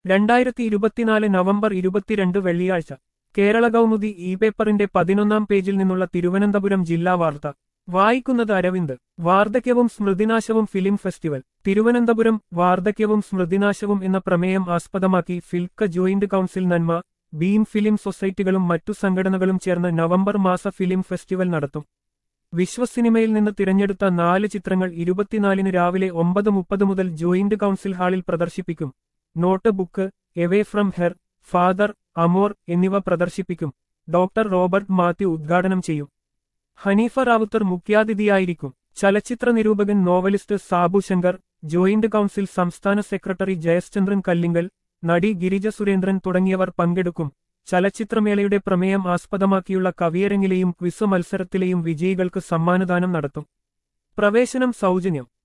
രണ്ടായിരത്തി ഇരുപത്തിനാല് നവംബർ ഇരുപത്തിരണ്ട് വെള്ളിയാഴ്ച കേരള കൗമുദി ഇ പേപ്പറിന്റെ പതിനൊന്നാം പേജിൽ നിന്നുള്ള തിരുവനന്തപുരം ജില്ലാ വാർത്ത വായിക്കുന്നത് അരവിന്ദ് വാർദ്ധക്യവും സ്മൃതിനാശവും ഫിലിം ഫെസ്റ്റിവൽ തിരുവനന്തപുരം വാർദ്ധക്യവും സ്മൃതിനാശവും എന്ന പ്രമേയം ആസ്പദമാക്കി ഫിൽക്ക joint council Nanma beam film സൊസൈറ്റികളും മറ്റു സംഘടനകളും ചേർന്ന് നവംബർ മാസ ഫിലിം ഫെസ്റ്റിവൽ നടത്തും വിശ്വസിനിമയിൽ നിന്ന് തിരഞ്ഞെടുത്ത നാല് ചിത്രങ്ങൾ ഇരുപത്തിനാലിന് രാവിലെ ഒമ്പത് മുപ്പത് മുതൽ ജോയിന്റ് കൗൺസിൽ ഹാളിൽ പ്രദർശിപ്പിക്കും notebook away from her father amour എന്നിവ പ്രദർശിപ്പിക്കും ഡോക്ടർ റോബർട്ട് മാത്യു ഉദ്ഘാടനം ചെയ്യും ഹനീഫ റാവുത്തർ മുഖ്യാതിഥിയായിരിക്കും ചലച്ചിത്ര നിരൂപകൻ novelist Sabu Shankar joint council സംസ്ഥാന സെക്രട്ടറി ജയശ്ചന്ദ്രൻ കല്ലിങ്കൽ നടി ഗിരിജ സുരേന്ദ്രൻ തുടങ്ങിയവർ പങ്കെടുക്കും ചലച്ചിത്രമേളയുടെ പ്രമേയം ആസ്പദമാക്കിയുള്ള കവിയരങ്ങിലെയും ക്വിസ് മത്സരത്തിലെയും വിജയികൾക്ക് സമ്മാനദാനം നടത്തും പ്രവേശനം സൗജന്യം